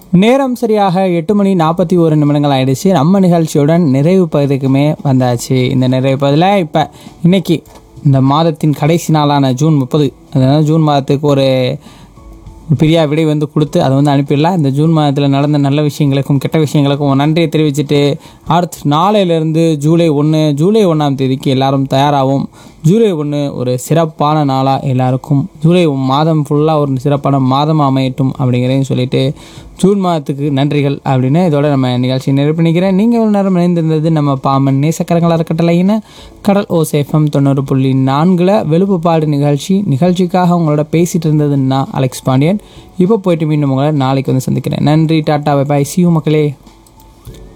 நேரம் சரியாக எட்டு மணி நாற்பத்தி ஒரு நிமிடங்கள் ஆயிடுச்சு நம்ம நிகழ்ச்சியுடன் நிறைவு பகுதிக்குமே வந்தாச்சு இந்த நிறைவு பகுதியில் இப்போ இன்னைக்கு இந்த மாதத்தின் கடைசி நாளான ஜூன் முப்பது அதாவது ஜூன் மாதத்துக்கு ஒரு ஒரு பெரிய விடை வந்து கொடுத்து அதை வந்து அனுப்பிடலாம் இந்த ஜூன் மாதத்தில் நடந்த நல்ல விஷயங்களுக்கும் கெட்ட விஷயங்களுக்கும் நன்றியை தெரிவிச்சுட்டு அடுத்து நாளையிலேருந்து ஜூலை ஒன்று ஜூலை ஒன்றாம் தேதிக்கு எல்லாரும் தயாராகும் ஜூலை ஒன்று ஒரு சிறப்பான நாளாக எல்லாருக்கும் ஜூலை மாதம் ஃபுல்லாக ஒரு சிறப்பான மாதம் அமையட்டும் அப்படிங்கிறதையும் சொல்லிட்டு ஜூன் மாதத்துக்கு நன்றிகள் அப்படின்னு இதோட நம்ம நிகழ்ச்சி நிறைவு பண்ணிக்கிறேன் நீங்கள் ஒரு நேரம் இணைந்திருந்தது நம்ம பாமன் நேசக்கரங்கள் அறக்கட்டளையின கடல் ஓசேஃபம் தொண்ணூறு புள்ளி நான்கில் வெளுப்புப்பாடு நிகழ்ச்சி நிகழ்ச்சிக்காக உங்களோட பேசிட்டு இருந்தது நான் அலெக்ஸ் பாண்டியன் இப்போ போயிட்டு மீண்டும் உங்களை நாளைக்கு வந்து சந்திக்கிறேன் நன்றி டாட்டா பை பாய் சியூ மக்களே